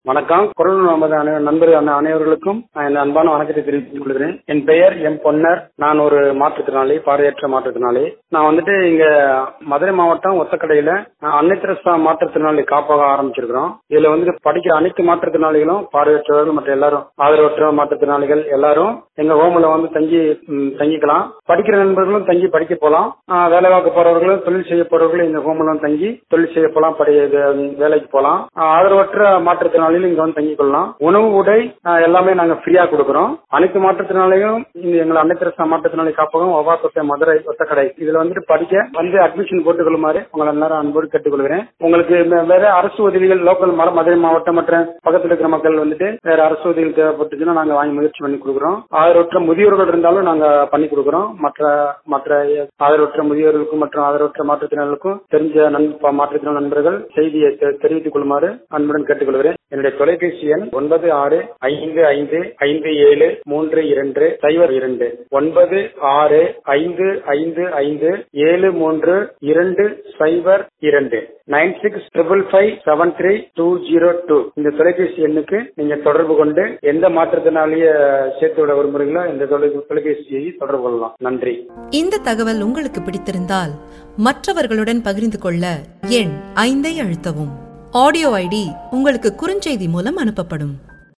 வணக்கம் குரல் நமது அனை- நண்பர் அனை- அனைவர்களுக்கும் நான் என் அன்பான வணக்கத்தை தெரிவித்துக் கொள்கிறேன் என் பெயர் எம் பொன்னர் நான் ஒரு மாற்றுத்திறனாளி பார்வையற்ற மாற்றுத்திறனாளி நான் வந்துட்டு இங்க மதுரை மாவட்டம் ஒத்தக்கடையில அஹ், அன்னை தெரசா மாற்றுத்திறனாளி காப்பகம் ஆரம்பிச்சிருக்கிறோம் இதுல வந்துட்டு படிக்கிற அனைத்து மாற்றுத்திறனாளிகளும் பார்வையற்றவர்கள் மற்ற எல்லாரும் ஆதரவற்ற மாற்றுத்திறனாளிகள் எல்லாரும் எங்க ஹோம்ல வந்து தங்கி ம், தங்கிக்கலாம் படிக்கிற நண்பர்களும் தங்கி படிக்க போலாம் அஹ், வேலை பார்க்க போறவர்களும் தொழில் செய்ய போறவர்களும் இந்த ஹோம்ல தங்கி தொழில் செய்ய போலாம் படி இது, வேலைக்கு போலாம் அஹ், ஆதரவற்ற மாற்றுத்திறனாளிகளும் இங்க வந்து தங்கிக் கொள்ளலாம் உணவு உடை அஹ், எல்லாமே நாங்க ஃப்ரீயா கொடுக்கறோம் அனைத்து மாற்றுத்திறனாளிகளும் இந்த எங்களை அன்னை தெரசா மாற்றுத்திறனாளி காப்பகம் ஒவ்வாக்கோட்டை மதுரை ஒத்தக்கடை இதுல வந்துட்டு படிக்க வந்து அட்மிஷன் போட்டுக் கொள்ளுமாறு உங்களை எல்லாரும் அன்போடு கேட்டுக்கொள்கிறேன் உங்களுக்கு வே- வேற அரசு உதவிகள் லோக்கல் மர மதுரை மாவட்டம் மற்ற பக்கத்தில் இருக்கிற மக்கள் வந்துட்டு வேற அரசு உதவிகள் தேவைப்பட்டுச்சுன்னா நாங்க வாங்கி முயற்சி பண்ணி கொடுக்குறோம் ஆதரவற்ற முதியோர்கள் இருந்தாலும் நாங்க பண்ணி கொடுக்குறோம் மற்ற மற்ற ஆதரவற்ற முதியோர்களுக்கும் மற்றும் ஆதரவற்ற மாற்றுத்திறனாளிகளுக்கும் தெரிஞ்ச நண் ப- மாற்றுத்திறன் நண்பர்கள் செய்தியை தெ- தெரிவித்துக் கொள்ளுமாறு அன்புடன் கேட்டுக்கொள்கிறேன் என்னுடைய தொலைபேசி எண் ஒன்பது ஆறு ஐந்து ஐந்து ஐந்து ஏழு மூன்று இரண்டு சைபர் இரண்டு ஒன்பது ஆறு ஐந்து ஐந்து ஐந்து ஏழு மூன்று இரண்டு சைபர் இரண்டு nine six triple five seven three two zero two இந்த தொலைபேசி எண்ணுக்கு நீங்க தொடர்பு கொண்டு எந்த மாற்றத்தினாலேயே சேர்த்து விட விரும்புறீங்களோ இந்த தொலை தொலைபேசியை தொடர்பு கொள்ளலாம் நன்றி இந்த தகவல் உங்களுக்கு பிடித்திருந்தால் மற்றவர்களுடன் பகிர்ந்து கொள்ள எண் ஐந்தை அழுத்தவும் ஆடியோ ஐடி உங்களுக்கு குறுஞ்செய்தி மூலம் அனுப்பப்படும்